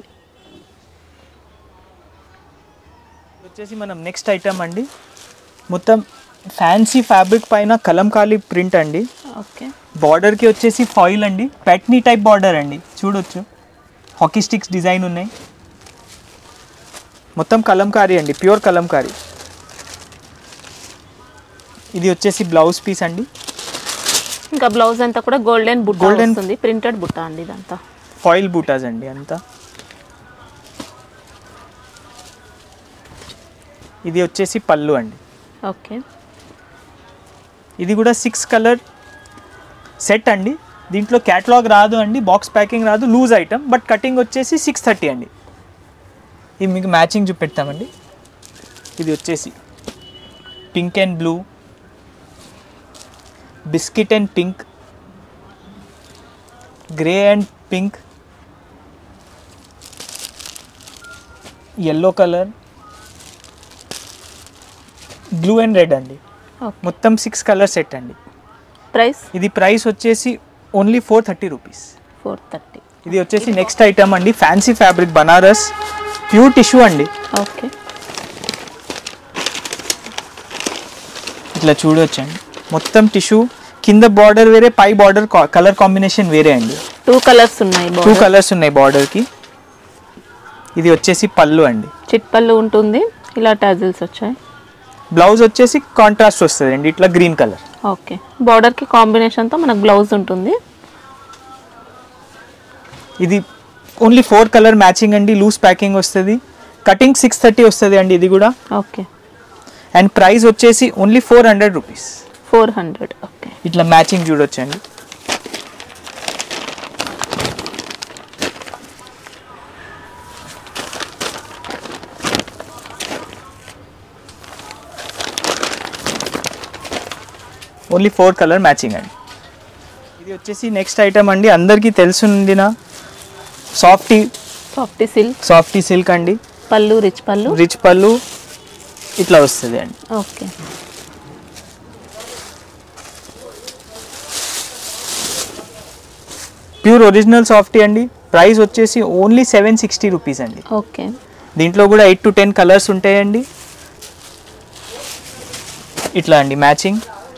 వచ్చేసి మనం నెక్స్ట్ ఐటమ్ అండి మొత్తం ఫ్యాన్సీ ఫ్యాబ్రిక్ పైన కలంకారీ ప్రింట్ అండి ఓకే బార్డర్కి వచ్చేసి ఫాయిల్ అండి పెట్నీ టైప్ బార్డర్ అండి చూడొచ్చు హాకీ స్టిక్స్ డిజైన్ ఉన్నాయి మొత్తం కలంకారీ అండి ప్యూర్ కలంకారీ ఇది వచ్చేసి బ్లౌజ్ పీస్ అండి ఇంకా బ్లౌజ్ అంతా కూడా గోల్డెన్ బుట్ట Golden- వస్తుంది ప్రింటెడ్ బుట్ట అండి ఇదంతా ఫాయిల్ బూటాస్ అండి అంతా ఇది వచ్చేసి పళ్ళు అండి ఓకే ఇది కూడా సిక్స్ కలర్ సెట్ అండి దీంట్లో క్యాటలాగ్ రాదు అండి బాక్స్ ప్యాకింగ్ రాదు లూజ్ ఐటమ్ బట్ కటింగ్ వచ్చేసి సిక్స్ థర్టీ అండి ఇది మీకు మ్యాచింగ్ చూపెడతామండి ఇది వచ్చేసి pink and blue biscuit and pink grey and pink yellow colour blue and red అండి ఓకే మొత్తం సిక్స్ కలర్ సెట్ అండి ప్రైస్ ఇది ప్రైస్ వచ్చేసి only four thirty rupees four thirty ఇది వచ్చేసి నెక్స్ట్ ఐటమ్ అండి fancy fabric Banaras pure tissue అండి okay ఇట్లా చూడొచ్చండి మొత్తం టిష్యూ కింద బార్డర్ వేరే పై బార్డర్ కలర్ కాంబినేషన్ వేరే అండి టూ కలర్స్ ఉన్నాయి టూ border. కలర్స్ ఉన్నాయి బార్డర్కి ఇది వచ్చేసి పళ్ళు అండి చిట్ పళ్ళు ఉంటుంది ఇలా టాజిల్స్ వచ్చాయి బ్లౌజ్ వచ్చేసి కాంట్రాస్ట్ వస్తుంది అండి ఇట్లా గ్రీన్ కలర్ ఓకే బార్డర్కి కాంబినేషన్తో మనకు బ్లౌజ్ ఉంటుంది ఇది ఓన్లీ ఫోర్ కలర్ మ్యాచింగ్ అండి లూజ్ ప్యాకింగ్ వస్తుంది కటింగ్ సిక్స్ థర్టీ వస్తుంది అండి ఇది కూడా ఓకే అండ్ ప్రైస్ వచ్చేసి only four hundred rupees four hundred okay ఇట్లా మ్యాచింగ్ చూడొచ్చండి ఓన్లీ ఫోర్ కలర్ మ్యాచింగ్ అండి ఇది వచ్చేసి నెక్స్ట్ ఐటమ్ అండి అందరికీ తెలుసుండిన softy softy silk softy silk అండి పళ్ళు రిచ్ పళ్ళు రిచ్ పళ్ళు ఇట్లా వస్తుంది అండి ఓకే ప్యూర్ ఒరిజినల్ సాఫ్టీ అండి ప్రైస్ వచ్చేసి ఓన్లీ సెవెన్ సిక్స్టీ రూపీస్ అండి ఓకే దీంట్లో కూడా ఎయిట్ టు టెన్ కలర్స్ ఉంటాయండి ఇట్లా అండి మ్యాచింగ్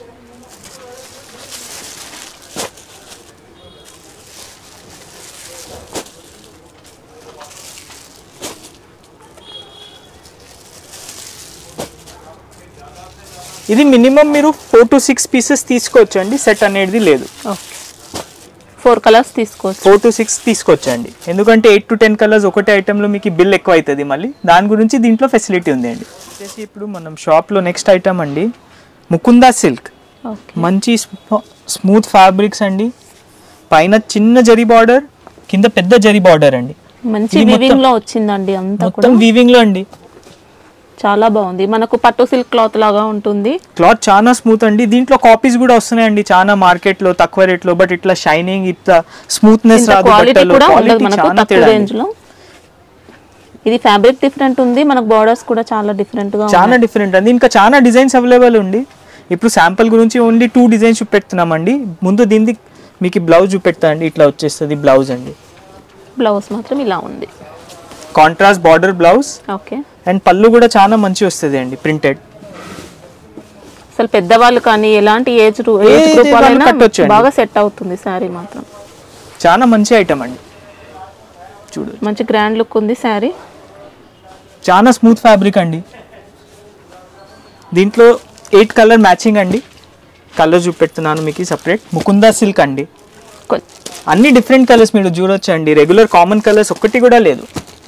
ఇది మినిమం మీరు ఫోర్ టు సిక్స్ పీసెస్ తీసుకోవచ్చు అండి సెట్ అనేది లేదు ఓకే ఫోర్ కలర్స్ తీసుకోవచ్చు ఫోర్ టు సిక్స్ తీసుకొచ్చండి ఎందుకంటే ఎయిట్ టు టెన్ కలర్స్ ఒకటే ఐటెంలో మీకు బిల్ ఎక్కువ అవుతుంది మళ్ళీ దాని గురించి దీంట్లో ఫెసిలిటీ ఉంది అండి వచ్చేసి ఇప్పుడు మనం షాప్లో నెక్స్ట్ ఐటమ్ అండి ముకుందా సిల్క్ ఓకే మంచి స్మూత్ ఫ్యాబ్రిక్స్ అండి పైన చిన్న జరీ బార్డర్ కింద పెద్ద జరీ బార్డర్ అండి మంచి ఇది మొత్తం- వివింగ్ లో వచ్చిందండి అంతా కూడా మొత్తం వీవింగ్ లో అండి చాలా బాగుంది మనకు పట్టు సిల్క్ క్లాత్ లాగా ఉంటుంది క్లాత్ చాలా స్మూత్ అండి దీంట్లో కాపీస్ కూడా వస్తున్నాయండి చాలా మార్కెట్ లో తక్కువ రేట్ లో బట్ ఇట్లా షైనింగ్ ఇట్లా స్మూత్నెస్ ఇంత రాదు క్వాలిటీ బట్టలు కూడా ఉండదు క్వాలిటీ మనకు చాలా తక్కువ తేడా రేంజ్ అండి. లో ఇది ఫ్యాబ్రిక్ డిఫరెంట్ ఉంది మనకు బార్డర్స్ కూడా చాలా డిఫరెంట్ గా చాలా ఉన్నాయి డిఫరెంట్ అండి ఇంకా చాలా డిజైన్స్ అవైలబుల్ ఉంది ఇప్పుడు శాంపుల్ గురించి ఓన్లీ టూ డిజైన్స్ చూపెడుతున్నామండి ముందు దీన్ని మీకు బ్లౌజ్ చూపెడతా అండి ఇట్లా వచ్చేస్తుంది బ్లౌజ్ అండి బ్లౌజ్ మాత్రం ఇలా ఉంది contrast border blouse okay and పళ్ళు కూడా చాలా మంచి వస్తుంది అండి ప్రింటెడ్ అసలు పెద్దవాళ్ళు కానీ ఎలాంటి ఏజ్ ఏ ఏజ్ age గ్రూప్ వాళ్ళు వాళ్ళైనా కట్టొచ్చు అండి. బాగా సెట్ అవుతుంది శారీ మాత్రం చాలా మంచి ఐటమ్ అండి చూడు మంచి గ్రాండ్ లుక్ ఉంది శారీ చాలా స్మూత్ ఫ్యాబ్రిక్ అండి దీంట్లో ఎయిట్ కలర్ మ్యాచింగ్ అండి కలర్ చూపెడుతున్నాను మీకు సపరేట్ ముకుందా సిల్క్ అండి అన్ని డిఫరెంట్ కలర్స్ మీరు చూడొచ్చు అండి రెగ్యులర్ కామన్ కలర్స్ ఒక్కటి కూడా లేదు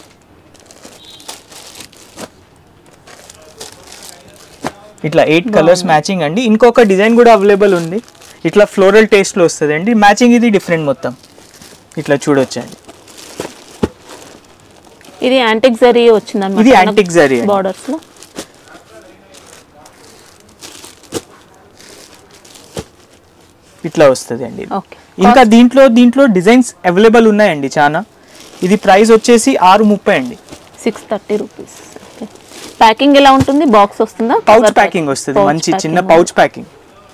ఇట్లా ఎయిట్ కలర్స్ మ్యాచింగ్ అండి ఇంకొక డిజైన్ కూడా అవైలబుల్ ఉంది ఇట్లా ఫ్లోరల్ టేస్ట్లో వస్తుంది అండి మ్యాచింగ్ ఇది డిఫరెంట్ మొత్తం ఇట్లా చూడొచ్చు అండి ఇది యాంటిక్ జరీ వచ్చింది ఇది antique జరీ అండి. బార్డర్స్ లో ఇట్లా వస్తుంది అండి ఓకే ఇంకా దీంట్లో దీంట్లో డిజైన్స్ అవైలబుల్ ఉన్నాయండి చాలా ఇది ప్రైస్ వచ్చేసి ఆరు ముప్పై అండి సిక్స్ థర్టీ రూపీస్ ప్యాకింగ్ ఎలా ఉంటుంది బాక్స్ వస్తుందా పౌచ్ Cover ప్యాకింగ్ వస్తుంది pouch మంచి చిన్న packing. పౌచ్ ప్యాకింగ్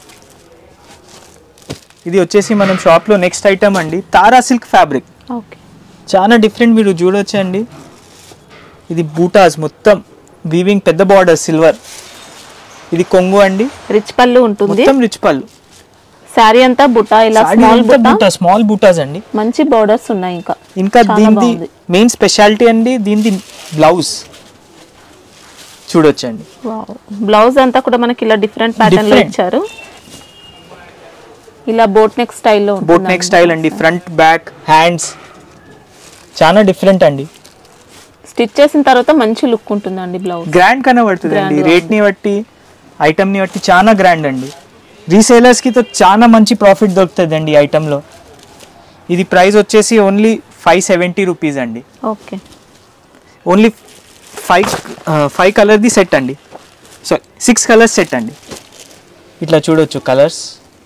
ఇది వచ్చేసి మనం షాప్లో నెక్స్ట్ ఐటమ్ అండి తారా సిల్క్ ఫ్యాబ్రిక్ ఓకే చాలా డిఫరెంట్ మీరు చూడొచ్చు అండి ఇది బూటాస్ మొత్తం వీవింగ్ పెద్ద బార్డర్ సిల్వర్ ఇది కొంగు అండి రిచ్ పళ్ళు ఉంటుంది మొత్తం రిచ్ పళ్ళు శారీ అంతా బుటా ఇలా స్మాల్ బుటా బూటా స్మాల్ బూటాస్ అండి మంచి బార్డర్స్ ఉన్నాయి ఇంకా ఇంకా చాలా దీనిది బాగుంది. మెయిన్ స్పెషాలిటీ అండి దీనిది బ్లౌజ్ చూడొచ్చండి బ్లౌజ్ అంతా కూడా మనకి ఇలా డిఫరెంట్ ప్యాటర్న్ లో Different. ఇచ్చారు ఇలా బోట్ నెక్ స్టైల్లో బోట్ నెక్ స్టైల్ అండి ఫ్రంట్ బ్యాక్ హ్యాండ్స్ చాలా డిఫరెంట్ అండి స్టిచ్ చేసిన తర్వాత మంచి లుక్ ఉంటుందండి బ్లౌజ్ గ్రాండ్ కనబడుతుంది అండి Grand గా రేట్ ని బట్టి ఐటమ్ ని బట్టి చాలా గ్రాండ్ అండి రీసేలర్స్ కి తో చాలా మంచి ప్రాఫిట్ దొరుకుతుంది అండి ఈ item లో ఇది ప్రైస్ వచ్చేసి ఓన్లీ ఫైవ్ సెవెంటీ రూపీస్ అండి ఓకే ఓన్లీ ఫైవ్ ఫైవ్ కలర్ది సెట్ అండి సో సిక్స్ కలర్స్ సెట్ అండి ఇట్లా చూడొచ్చు కలర్స్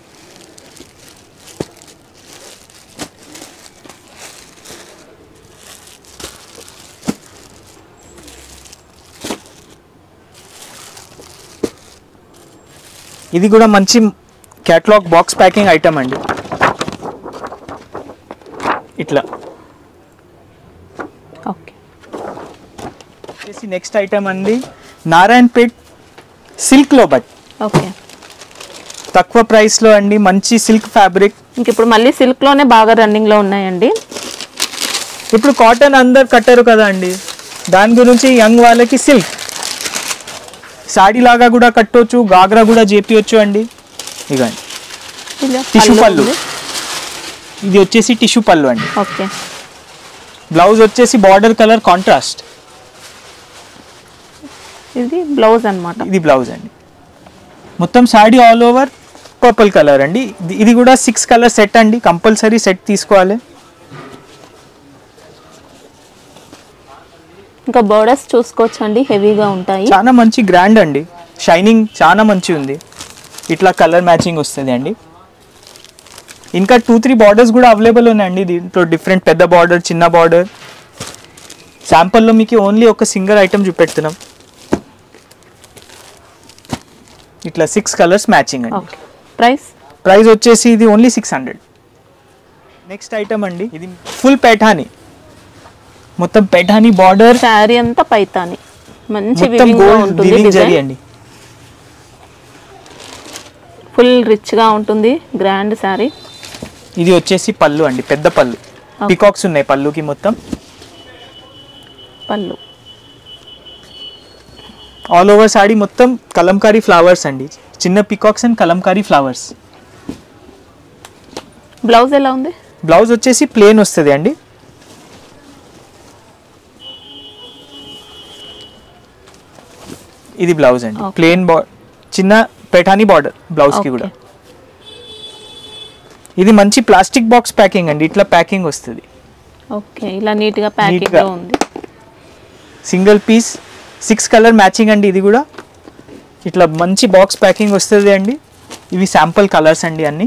ఇది కూడా మంచి క్యాటలాగ్ బాక్స్ ప్యాకింగ్ ఐటమ్ అండి ఇట్లా ఓకే వచ్చేసి నెక్స్ట్ ఐటమ్ అండి నారాయణపేట్ సిల్క్లో బట్ ఓకే తక్కువ ప్రైస్లో అండి మంచి సిల్క్ ఫ్యాబ్రిక్ ఇంక ఇప్పుడు మళ్ళీ సిల్క్ లోనే బాగా రన్నింగ్ లో ఉన్నాయండి ఇప్పుడు కాటన్ అందరు కట్టారు కదా అండి దాని గురించి యంగ్ వాళ్ళకి సిల్క్ సాడీ లాగా కూడా కట్టొచ్చు గాగ్రా కూడా చేపియొచ్చు అండి ఇగండి ఇలా టిష్యూ పళ్ళు పళ్ళు ఉంది. ఇది వచ్చేసి టిష్యూ పళ్ళు అండి ఓకే బ్లౌజ్ వచ్చేసి బార్డర్ కలర్ కాంట్రాస్ట్ ఇది బ్లౌజ్ అన్నమాట ఇది బ్లౌజ్ అండి మొత్తం sari all over purple colour అండి ఇది- ఇది కూడా సిక్స్ కలర్ సెట్ అండి కంపల్సరీ సెట్ తీసుకోవాలి ఇంకా బోర్డర్స్ చూసుకోవచ్చు అండి హెవీగా ఉంటాయి చాలా మంచి గ్రాండ్ అండి షైనింగ్ చాలా మంచి ఉంది ఇట్లా కలర్ మ్యాచింగ్ వస్తుంది అండి ఇంకా టూ త్రీ బార్డర్స్ కూడా అవైలబుల్ ఉన్నాయండి దీంట్లో డిఫరెంట్ పెద్ద బార్డర్ చిన్న బార్డర్ శాంపుల్లో మీకు ఓన్లీ ఒక సింగిల్ ఐటమ్ చూపెడుతున్నాం ఇట్లా సిక్స్ కలర్స్ మ్యాచింగ్ అండి ఓకే ప్రైస్ ప్రైస్ వచ్చేసి ఇది only six hundred next item అండి ఇది ఫుల్ పెఠాని మొత్తం పెఠాని బార్డర్ శారీ అంతా పైతాని మంచి మొత్తం వివింగ్ గా గోల్డ్ ఉంటుంది వీవింగ్ జరీ డిజైన్ అండి ఫుల్ రిచ్ గా ఉంటుంది గ్రాండ్ శారీ ఇది వచ్చేసి పళ్ళు అండి పెద్ద పళ్ళు Okay. పికాక్స్ ఉన్నాయి పళ్ళుకి మొత్తం పళ్ళు ఆల్ ఓవర్ సాడీ మొత్తం కలంకారీ ఫ్లవర్స్ అండి చిన్న peacocks and Kalamkari flowers blouse ఎలా ఉంది బ్లౌజ్ వచ్చేసి ప్లేన్ వస్తుంది అండి ఇది బ్లౌజ్ అండి Okay. ప్లేన్ బా చిన్న పెఠానీ బార్డర్ బ్లౌజ్ కి కూడా Okay. ఇది మంచి ప్లాస్టిక్ బాక్స్ ప్యాకింగ్ అండి ఇట్లా ప్యాకింగ్ వస్తుంది ఓకే ఇలా నీట్ గా ప్యాకింగ్ Neat గా. లో ఉంది single piece six colour matching అండి ఇది కూడా ఇట్లా మంచి బాక్స్ ప్యాకింగ్ వస్తుంది అండి ఇవి శాంపుల్ కలర్స్ అండి అన్ని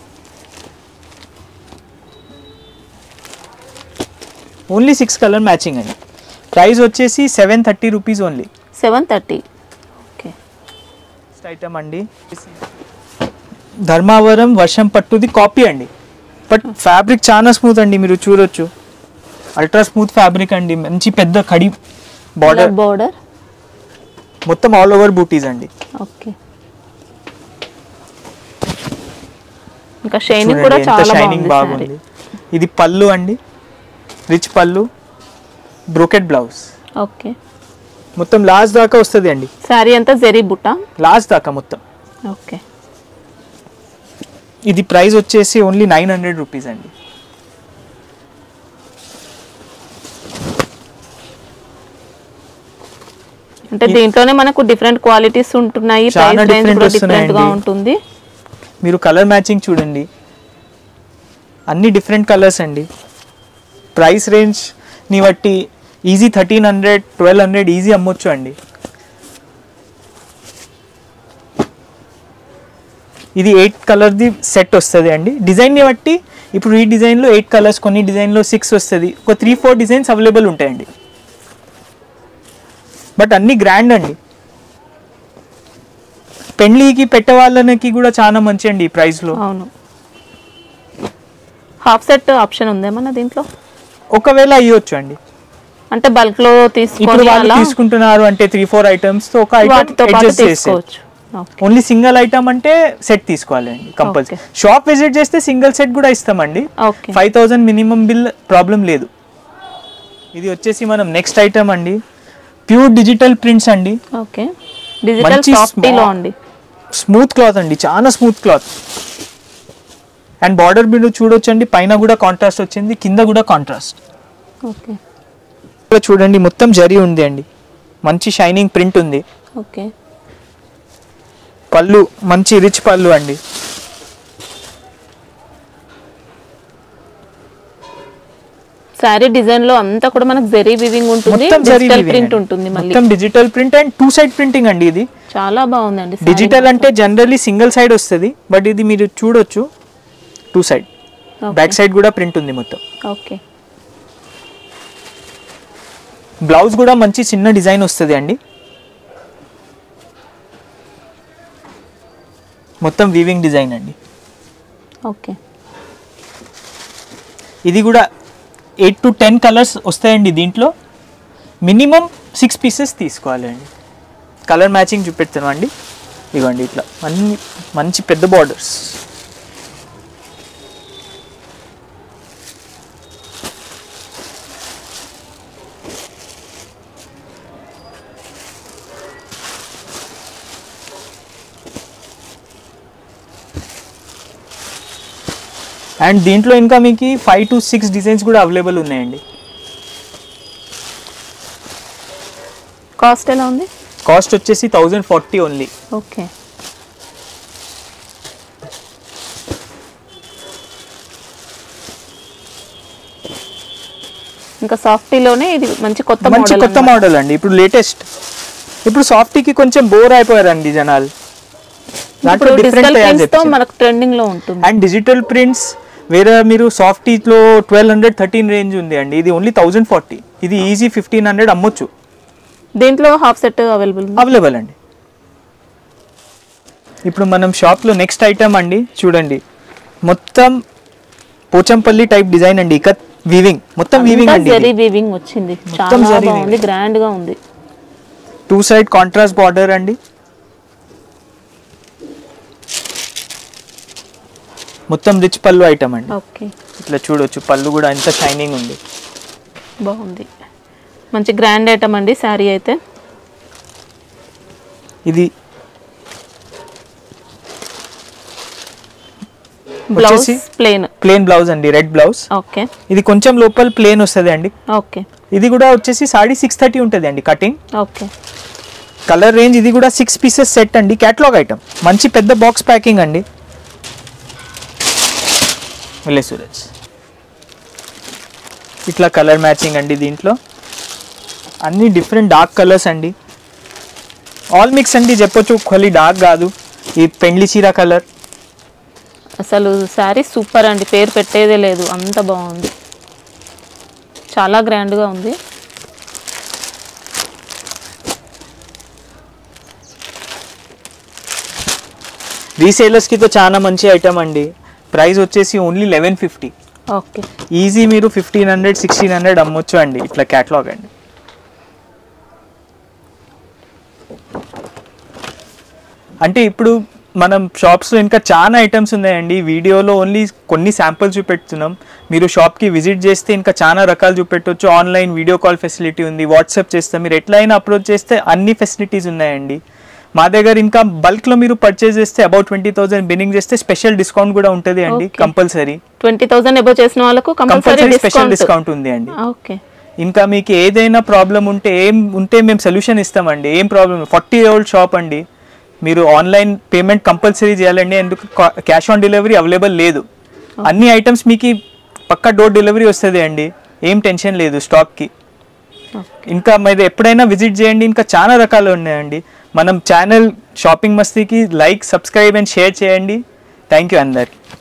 ఓన్లీ సిక్స్ కలర్ మ్యాచింగ్ అండి ప్రైస్ వచ్చేసి seven thirty rupees only seven thirty okay next item అండి ధర్మావరం వర్షం పట్టుది కాపీ అండి బట్ ఫ్యాబ్రిక్ చాలా స్మూత్ అండి మీరు చూడొచ్చు అల్ట్రా స్మూత్ ఫ్యాబ్రిక్ అండి మంచి పెద్ద కడి బార్డర్ బోర్డర్ మొత్తం ఆల్ ఓవర్ బూటీస్ అండి ఓకే ఇంకా షైనింగ్ చూడండి కూడా ఎంత చాలా షైనింగ్ బాగుంది బాగుంది ఇది పళ్ళు అండి రిచ్ పళ్ళు బ్రోకెట్ బ్లౌజ్ ఓకే మొత్తం లాస్ట్ దాకా వస్తుంది అండి శారీ అంతా జెరీ బుట్ట లాస్ట్ దాకా మొత్తం ఓకే ఇది ప్రైస్ వచ్చేసి ఓన్లీ నైన్ హండ్రెడ్ రూపీస్ అండి అంటే దీంట్లోనే మనకు డిఫరెంట్ క్వాలిటీస్ ఉంటున్నాయి చాలా ప్రైస్ రేంజ్ different కూడా డిఫరెంట్ గా వస్తున్నాయండి. ఉంటుంది మీరు కలర్ మ్యాచింగ్ చూడండి అన్ని డిఫరెంట్ కలర్స్ అండి ప్రైస్ రేంజ్ని బట్టి easy thirteen hundred twelve hundred easy అమ్మొచ్చు అండి ఇది ఎయిట్ కలర్ది సెట్ వస్తుంది అండి డిజైన్ని బట్టి ఇప్పుడు ఈ డిజైన్లో ఎయిట్ కలర్స్ కొన్ని డిజైన్లో సిక్స్ వస్తుంది ఒక త్రీ ఫోర్ డిజైన్స్ అవైలబుల్ ఉంటాయండి బట్ అన్నీ గ్రాండ్ అండి పెళ్ళికి పెట్టే వాళ్ళకి కూడా చాలా మంచి అండి ఈ ప్రైస్లో అవును హాఫ్ సెట్ ఆప్షన్ ఉందేమన్నా దీంట్లో ఒకవేళ అయ్యొచ్చు అండి అంటే బల్క్ లో ఇప్పుడు తీసుకొని వాళ్ళు అలా తీసుకుంటున్నారు అంటే త్రీ ఫోర్ ఐటమ్స్ తో ఒక ఐటమ్ వాటితో పాటు అడ్జస్ట్ చేసి తీసుకోవచ్చు ఓకే ఓన్లీ సింగిల్ ఐటమ్ అంటే సెట్ తీసుకోవాలి అండి కంపల్సరీ Okay. షాప్ విజిట్ చేస్తే సింగిల్ సెట్ కూడా ఇస్తామండి okay five thousand minimum bill problem లేదు ఇది వచ్చేసి మనం నెక్స్ట్ ఐటమ్ అండి ప్యూర్ డిజిటల్ ప్రింట్స్ అండి ఓకే డిజిటల్ మంచి సాఫ్టీలో small- అండి స్మూత్ క్లాత్ అండి చాలా స్మూత్ క్లాత్ అండ్ బార్డర్ మీరు చూడొచ్చండి పైన కూడా కాంట్రాస్ట్ వచ్చింది కింద కూడా కాంట్రాస్ట్ ఓకే ఇక్కడ చూడండి మొత్తం జరీ ఉంది అండి మంచి షైనింగ్ ప్రింట్ ఉంది ఓకే పళ్ళు మంచి రిచ్ పళ్ళు అండి శారీ డిజైన్ లో అంతా కూడా మనకు జెరీ వివింగ్ ఉంటుంది మొత్తం జరీ డిజిటల్ weaving ప్రింట్ అండి. ఉంటుంది మళ్ళీ మొత్తం digital print and two side printing అండి ఇది చాలా బాగుందండి saree డిజిటల్ మొత్తం. అంటే జనరల్లీ సింగిల్ సైడ్ వస్తుంది బట్ ఇది మీరు చూడొచ్చు two side Okay. Back side కూడా ప్రింట్ ఉంది మొత్తం ఓకే బ్లౌజ్ కూడా మంచి చిన్న డిజైన్ వస్తుంది అండి మొత్తం వీవింగ్ డిజైన్ అండి ఓకే ఇది కూడా ఎయిట్ టు టెన్ కలర్స్ వస్తాయండి దీంట్లో మినిమం సిక్స్ పీసెస్ తీసుకోవాలి అండి కలర్ మ్యాచింగ్ చూపెడతాను అండి ఇవ్వండి ఇట్లా అన్ని మంచి పెద్ద బార్డర్స్ అండ్ దీంట్లో ఇంకా మీకు ఫైవ్ టు సిక్స్ డిజైన్స్ కూడా అవైలబుల్ ఉన్నాయండి కాస్ట్ ఎలా ఉంది కాస్ట్ వచ్చేసి థౌజండ్ ఫార్టీ ఓన్లీ ఓకే ఇంకా సాఫ్టీలోనే ఇది మంచి కొత్త మంచి మోడల్ కొత్త మోడల్ అండి ఇప్పుడు లేటెస్ట్ ఇప్పుడు సాఫ్టీకి కొంచెం బోర్ అయిపోయారండి జనాలు దాంట్లో ఇప్పుడు డిఫరెంట్ డిజిటల్ తయారు ప్రింట్స్ తో చేపించారు. మనకు ట్రెండింగ్ లో ఉంటుంది అండ్ డిజిటల్ ప్రింట్స్ వేరే మీరు సాఫ్టీలో ట్వెల్వ్ హండ్రెడ్ థర్టీన్ రేంజ్ ఉంది అండి ఇది ఓన్లీ థౌజండ్ ఫార్టీ ఇది ఈజీ ఫిఫ్టీన్ హండ్రెడ్ అమ్మొచ్చు దీంట్లో హాఫ్ సెట్ అవైలబుల్ ఉంది అవైలబుల్ అండి ఇప్పుడు మనం షాప్లో నెక్స్ట్ ఐటమ్ అండి చూడండి మొత్తం పోచంపల్లి టైప్ డిజైన్ అండి ఇక వీవింగ్ మొత్తం వీవింగ్ అండి జరీ వీవింగ్ వచ్చింది మొత్తం చాలా జరీ బాగుంది గ్రాండ్ గా ఉంది టూ సైడ్ కాంట్రాస్ట్ బార్డర్ అండి మొత్తం రిచ్ పళ్ళు ఐటమ్ అండి ఓకే ఇట్లా చూడొచ్చు పళ్ళు కూడా ఎంత షైనింగ్ ఉంది బాగుంది మంచి గ్రాండ్ ఐటమ్ అండి శారీ అయితే ఇది బ్లౌజ్ వచ్చేసి ప్లేన్ ప్లేన్ బ్లౌజ్ అండి రెడ్ బ్లౌజ్ ఓకే ఇది కొంచెం లోపల ప్లేన్ వస్తుంది అండి ఓకే ఇది కూడా వచ్చేసి సాడీ సిక్స్ థర్టీ ఉంటుంది అండి కటింగ్ ఓకే కలర్ రేంజ్ ఇది కూడా సిక్స్ పీసెస్ సెట్ అండి క్యాటలాగ్ ఐటమ్ మంచి పెద్ద బాక్స్ ప్యాకింగ్ అండి వెళ్ళే సూరజ్ ఇట్లా కలర్ మ్యాచింగ్ అండి దీంట్లో అన్ని డిఫరెంట్ డార్క్ కలర్స్ అండి ఆల్ మిక్స్ అండి చెప్పొచ్చు ఖాళీ డార్క్ కాదు ఈ పెండ్లి చీర కలర్ అసలు శారీ సూపర్ అండి పేరు పెట్టేదే లేదు అంత బాగుంది చాలా గ్రాండ్గా ఉంది రీసేలర్స్కి తో చాలా మంచి ఐటమ్ అండి ప్రైస్ వచ్చేసి only eleven fifty okay easy మీరు ఫిఫ్టీన్ హండ్రెడ్ సిక్స్టీన్ హండ్రెడ్ అమ్మొచ్చు అండి ఇట్లా క్యాటలాగ్ అండి అంటే ఇప్పుడు మనం షాప్స్లో ఇంకా చాలా ఐటమ్స్ ఉన్నాయండి వీడియోలో ఓన్లీ కొన్ని శాంపుల్స్ చూపెడుతున్నాం మీరు షాప్కి విజిట్ చేస్తే ఇంకా చాలా రకాలు చూపెట్టవచ్చు ఆన్లైన్ వీడియో కాల్ ఫెసిలిటీ ఉంది వాట్సాప్ చేస్తే మీరు ఎట్లయినా అప్రోచ్ చేస్తే అన్ని ఫెసిలిటీస్ ఉన్నాయండి మా దగ్గర ఇంకా బల్క్లో మీరు పర్చేస్ చేస్తే అబౌట్ ట్వంటీ థౌసండ్ బిన్నింగ్ చేస్తే స్పెషల్ డిస్కౌంట్ కూడా ఉంటుంది అండి Okay. Compulsory twenty thousand above చేసిన వాళ్ళకు compulsory compulsory special discount discount ఉంది అండి ఓకే ఇంకా మీకు ఏదైనా ప్రాబ్లం ఉంటే ఏం ఉంటే మేము సొల్యూషన్ ఇస్తామండి ఏం ప్రాబ్లం ఫార్టీ ఓల్డ్ షాప్ అండి మీరు ఆన్లైన్ పేమెంట్ కంపల్సరీ చేయాలండి ఎందుకు క్యాష్ ఆన్ డెలివరీ అవైలబుల్ లేదు అన్ని ఐటమ్స్ మీకు పక్కా డోర్ డెలివరీ వస్తుంది అండి ఏం టెన్షన్ లేదు స్టాక్కి ఇంకా మీరు ఎప్పుడైనా విజిట్ చేయండి ఇంకా చాలా రకాలు ఉన్నాయండి మనం ఛానల్ షాపింగ్ మస్తీకి లైక్ సబ్స్క్రైబ్ అండ్ షేర్ చేయండి థ్యాంక్ యూ అందరికి